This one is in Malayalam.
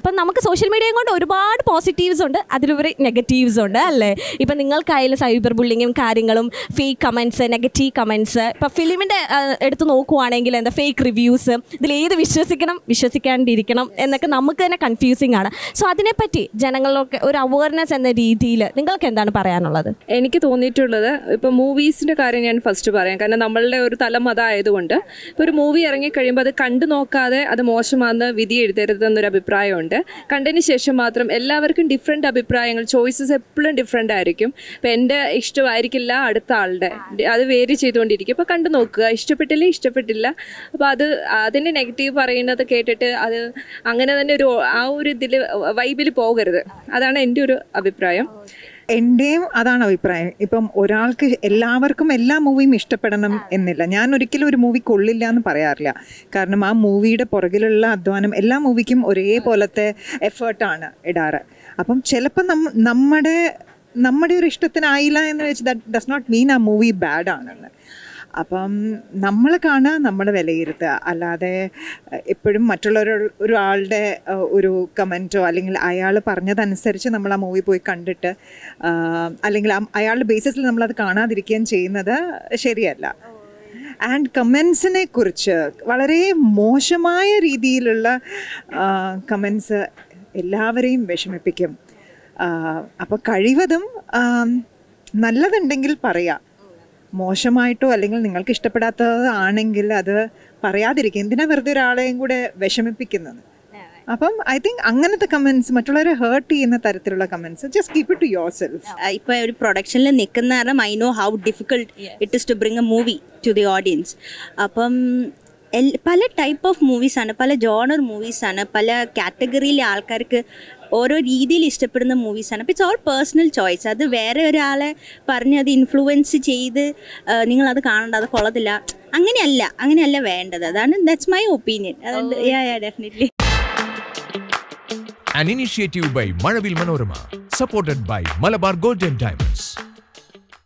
അപ്പം നമുക്ക് സോഷ്യൽ മീഡിയയും കൊണ്ട് ഒരുപാട് പോസിറ്റീവ്സ് ഉണ്ട് അതിലുപരി നെഗറ്റീവ്സ് ഉണ്ട് അല്ലേ ഇപ്പം നിങ്ങൾക്കായാലും സൈബർ ബുള്ളിങ്ങും കാര്യങ്ങളും ഫേക്ക് കമൻസ് നെഗറ്റീവ് കമൻസ് ഇപ്പം ഫിലിമിൻ്റെ എടുത്ത് നോക്കുവാണെങ്കിൽ എന്താ ഫേക്ക് റിവ്യൂസ് ഇതിൽ ഏത് വിശ്വസിക്കണം വിശ്വസിക്കാണ്ടിരിക്കണം എന്നൊക്കെ നമുക്ക് തന്നെ കൺഫ്യൂസിങ് ആണ് സോ അതിനെപ്പറ്റി ജനങ്ങളിലൊക്കെ ഒരു അവയർനെസ് എന്ന രീതിയിൽ നിങ്ങൾക്ക് എന്താണ് പറയാനുള്ളത് എനിക്ക് തോന്നിയിട്ടുള്ളത് ഇപ്പോൾ മൂവീസിൻ്റെ കാര്യം ഞാൻ ഫസ്റ്റ് പറയാം കാരണം നമ്മളുടെ ഒരു തലം അതായതുകൊണ്ട് ഇപ്പോൾ ഒരു മൂവി ഇറങ്ങിക്കഴിയുമ്പോൾ അത് കണ്ടു നോക്കാതെ അത് മോശമാണെന്ന് വിധി എഴുതരുതെന്നൊരു അഭിപ്രായമുണ്ട് കണ്ടതിന് ശേഷം മാത്രം എല്ലാവർക്കും ഡിഫറെൻ്റ് അഭിപ്രായങ്ങൾ ചോയ്സസ് എപ്പോഴും ഡിഫറെൻ്റ് ആയിരിക്കും ഇപ്പോൾ എൻ്റെ ഇഷ്ടമായിരിക്കില്ല അടുത്ത ആളുടെ അത് വേരി ചെയ്തുകൊണ്ടിരിക്കും അപ്പോൾ കണ്ടു നോക്കുക ഇഷ്ടപ്പെട്ടില്ല ഇഷ്ടപ്പെട്ടില്ല അപ്പോൾ അത് അതിൻ്റെ നെഗറ്റീവ് പറയുന്നത് കേട്ടിട്ട് അത് അങ്ങനെ തന്നെ ഒരു ആ ഒരു ഇതിൽ വൈബിൽ പോകരുത് അതാണ് എൻ്റെ ഒരു അഭിപ്രായം എൻ്റെയും അതാണ് അഭിപ്രായം ഇപ്പം ഒരാൾക്ക് എല്ലാവർക്കും എല്ലാ മൂവിയും ഇഷ്ടപ്പെടണം എന്നില്ല ഞാൻ ഒരിക്കലും ഒരു മൂവി കൊള്ളില്ല എന്ന് പറയാറില്ല കാരണം ആ മൂവിയുടെ പുറകിലുള്ള അധ്വാനം എല്ലാ മൂവിക്കും ഒരേപോലത്തെ എഫേർട്ടാണ് ഇടാറ് അപ്പം ചിലപ്പോൾ നം നമ്മുടെ നമ്മുടെ ഒരു ഇഷ്ടത്തിനായില്ല എന്ന് വെച്ച് ദാറ്റ് ഡസ് നോട്ട് മീൻ ആ മൂവി ബാഡ് ആണെന്ന് അപ്പം നമ്മൾ കാണുക നമ്മൾ വിലയിരുത്തുക അല്ലാതെ എപ്പോഴും മറ്റുള്ളൊരു ഒരാളുടെ അഹ്, ഒരു കമൻറ്റോ അല്ലെങ്കിൽ അയാൾ പറഞ്ഞതനുസരിച്ച് നമ്മൾ ആ മൂവി പോയി കണ്ടിട്ട് ആഹ്, അല്ലെങ്കിൽ ആ- അയാളുടെ ബേസിസിൽ നമ്മളത് കാണാതിരിക്കുകയും ചെയ്യുന്നത് ശരിയല്ല ആൻഡ് കമൻസിനെ കുറിച്ച് വളരെ മോശമായ രീതിയിലുള്ള കമൻസ് എല്ലാവരെയും വിഷമിപ്പിക്കും അപ്പോൾ കഴിവതും ആം, നല്ലതുണ്ടെങ്കിൽ പറയാം മോശമായിട്ടോ അല്ലെങ്കിൽ നിങ്ങൾക്ക് ഇഷ്ടപ്പെടാത്തത് ആണെങ്കിൽ അത് പറയാതിരിക്കുക എന്തിനാ വെറുതെ ഒരാളെയും കൂടെ വിഷമിപ്പിക്കുന്നത് അപ്പം ഐ തിങ്ക് അങ്ങനത്തെ കമൻസ് മറ്റുള്ളവരെ ഹേർട്ട് ചെയ്യുന്ന തരത്തിലുള്ള comments just keep it to your self ഇപ്പോൾ ഒരു പ്രൊഡക്ഷനിൽ നിൽക്കുന്ന കാരണം I know how difficult it is to bring a movie to the audience അപ്പം എൽ- പല ടൈപ്പ് ഓഫ് മൂവീസാണ് പല ജോണർ മൂവീസാണ് പല കാറ്റഗറിയിലെ ആൾക്കാർക്ക് ഓരോ രീതിയിൽ ഇഷ്ടപ്പെടുന്ന മൂവീസാണ് അപ്പോൾ ഇറ്റ്സ് ഓൾ പേഴ്സണൽ ചോയ്സ് അത് വേറെ ഒരാളെ പറഞ്ഞ് അത് ഇൻഫ്ലുവൻസ് ചെയ്ത് ആ, നിങ്ങളത് കാണണ്ട അത് കൊള്ളത്തില്ല അങ്ങനെയല്ല അങ്ങനെയല്ല വേണ്ടത് അതാണ് ദാറ്റ്സ് മൈ ഒപ്പീനിയൻ അതുകൊണ്ട് yeah yeah definitely An initiative by Maravil Manorama, supported by Malabar Gold and Diamonds.